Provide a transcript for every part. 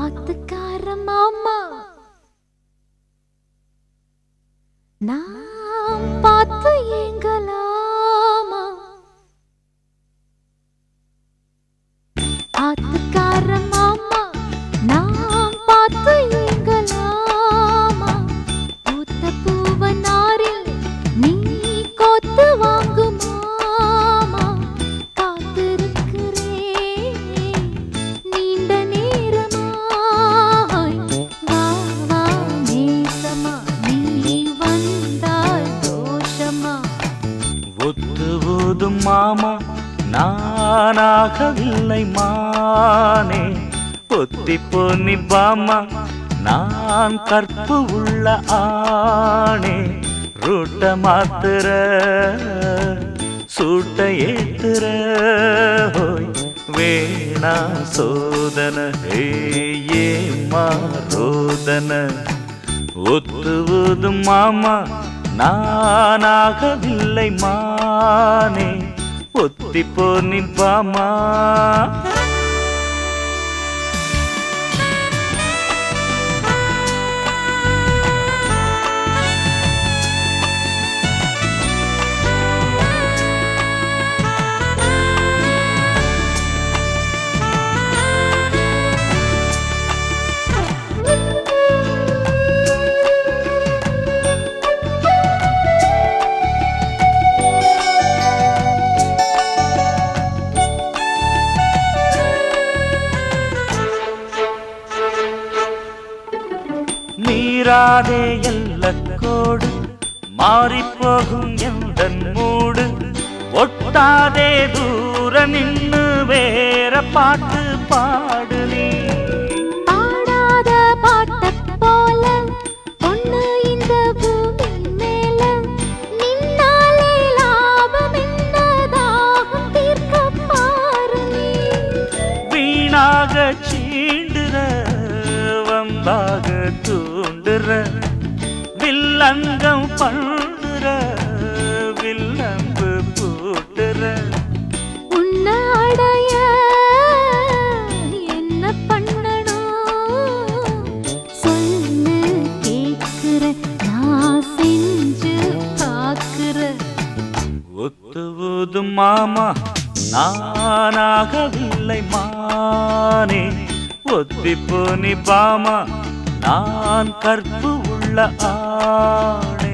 ஆத்துக்கார மாமா நாம் பார்த்து ஏங்கலாமா ஆத்துக்கார மாமா நாம் பார்த்து ஏங்கலாமா பூத்த பூவனாரில் நீ கோத்து வாங்கு மாமா காத்திருக்கிறேன் நீண்ட நேரமாய் வா வா நேசமா நீ வந்தால் தோஷமா ஒத்து ஊதும் மாமா நானாகவில்லை மானே பொத்தி பொன்னி பாமா நான் கற்பு உள்ள ஆணே ரூட்ட மாத்துற சூட்ட ஏத்துற ஹோய் வேணா சோதன ஏமா ரோதன ஒத்து ஊதும் மாமா நானாகவில்லை மானே ஒத்தி போனி பாமா மீறாதே எல்லக்கோடு மாறிப்போகும் எந்த மூடு ஒட்டாதே தூர நின்னு வேற பாட்டு பாடு நீ பாடாத பாட்டப் போல பொண்ணு இந்த பூமி மேல நின்னாலே லாபம் என்ன தாகம் தீர்க்க பாரு நீ வீணாக சீண்டுற வம்பாக தூண்டுற வில்லங்கம் பண்ணுற வில்லம்பு பூட்டுற உன்னை அடைய என்ன பண்ணணும் சொல்லு கேட்கிற நான் செஞ்சு பார்க்கிற ஒத்து ஊதும் மாமா நானாகவில்லை மானே ஒத்தி போனி பாமா நான் கற்பு உள்ள ஆணே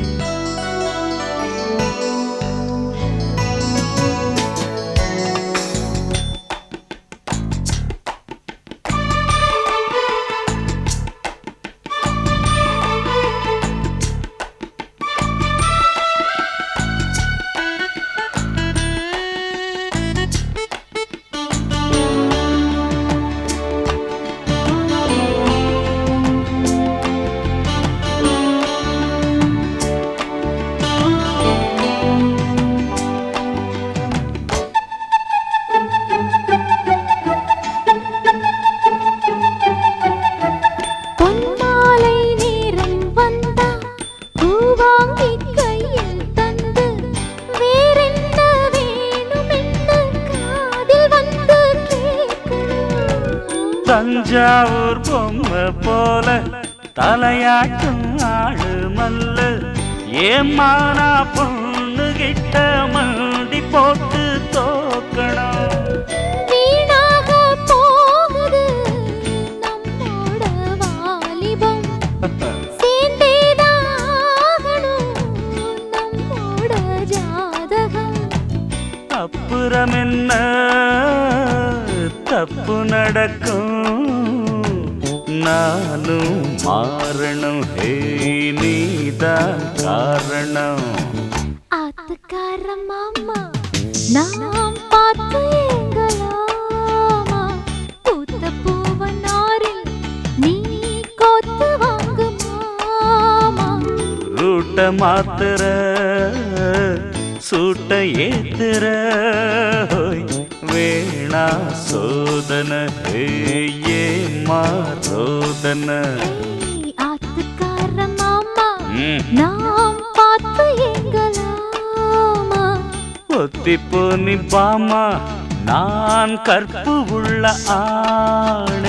பொன்மாலை நேரம் வந்தா பூவாங்கி கையில் தந்து வேறென்ன வேணுமென்னு காதில் வந்து கேட்கணும் தஞ்சாவூர் பொம்மை போல தலையாட்டும் ஆளு மல்லு ஏமானா பொண்ணு கிட்ட மண்டி போட்டு தோக்கணும் வீணாக போகுது நம்மோட வாலிபம் சேர்ந்தேதான் ஆகணும் நம்மோட ஜாதகம் அப்புறம் என்ன தப்பு நடக்கும் நானும் மாறணும் ஹே நீதான் காரணம் ஆத்துக்கார மாமா நாம் பார்த்து ஏங்கலாமா பூத்த பூவனாரில் நீ கோத்து வாங்கு மாமா ரூட்ட மாத்துற சூட்ட ஏத்துற ஹோய் வேணா சோதன ஏமா ரோதன ஏய், ஆத்துக்கார மாமா ம், நாம் பார்த்து ஏங்கலாமா ஒத்தி போனி பாமா நான் கற்பு உள்ள ஆண்